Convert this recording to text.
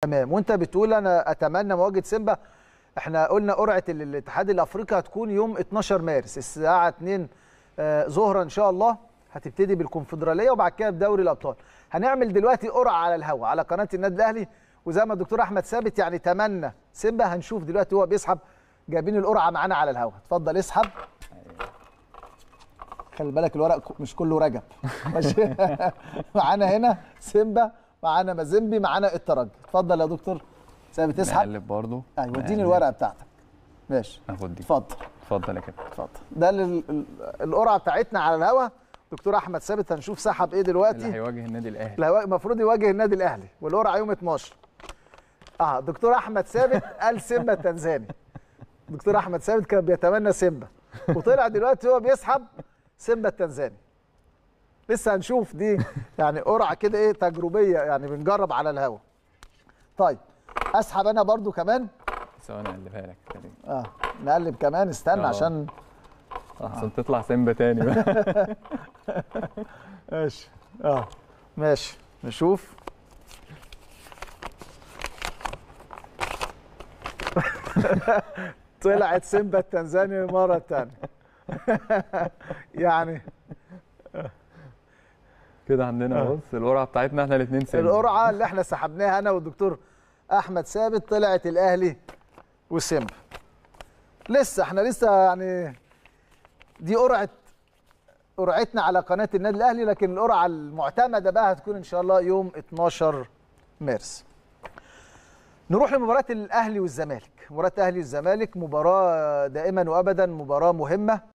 تمام وانت بتقول انا اتمنى مواجهه سيمبا احنا قلنا قرعه الاتحاد الافريقي هتكون يوم 12 مارس الساعه 2 آه، ظهرا ان شاء الله هتبتدي بالكونفدراليه وبعد كده بدوري الابطال هنعمل دلوقتي قرعه على الهواء على قناه النادي الاهلي وزي ما الدكتور احمد ثابت يعني تمنى سيمبا هنشوف دلوقتي هو بيسحب جايبين القرعه معانا على الهواء اتفضل اسحب خلي بالك الورق مش كله رجب ماشي معانا هنا سيمبا معانا مازيمبي معانا الترجي اتفضل يا دكتور ثابت اسحب نقلب برضه ايوه اديني نقلب. الورقه بتاعتك ماشي ناخد دي اتفضل اتفضل يا كابتن اتفضل ده ال- ال- القرعه بتاعتنا على الهوا دكتور احمد ثابت هنشوف سحب ايه اللي دلوقتي هيواجه النادي الاهلي اللي هو المفروض يواجه النادي الاهلي والقرعه يوم 12 اه دكتور احمد ثابت قال سيمبا التنزاني دكتور احمد ثابت كان بيتمنى سيمبا وطلع دلوقتي هو بيسحب سيمبا التنزاني لسه هنشوف دي يعني قرعه كده ايه تجريبيه يعني بنجرب على الهوا طيب اسحب انا برضو كمان ثواني اقلبها لك تاني. اه نقلب كمان استنى آه. عشان عشان تطلع سيمبا تاني بقى ماشي اه ماشي نشوف طلعت سيمبا التنزاني مرة تانية يعني كده عندنا بص القرعه بتاعتنا احنا الاثنين سيمبا القرعة اللي احنا سحبناها انا والدكتور احمد ثابت طلعت الاهلي وسيمبا لسه احنا لسه يعني دي قرعة قرعتنا على قناة النادي الاهلي لكن القرعة المعتمدة بقى هتكون ان شاء الله يوم 12 مارس نروح لمباراة الاهلي والزمالك مباراة الاهلي والزمالك مباراة دائما وابدا مباراة مهمة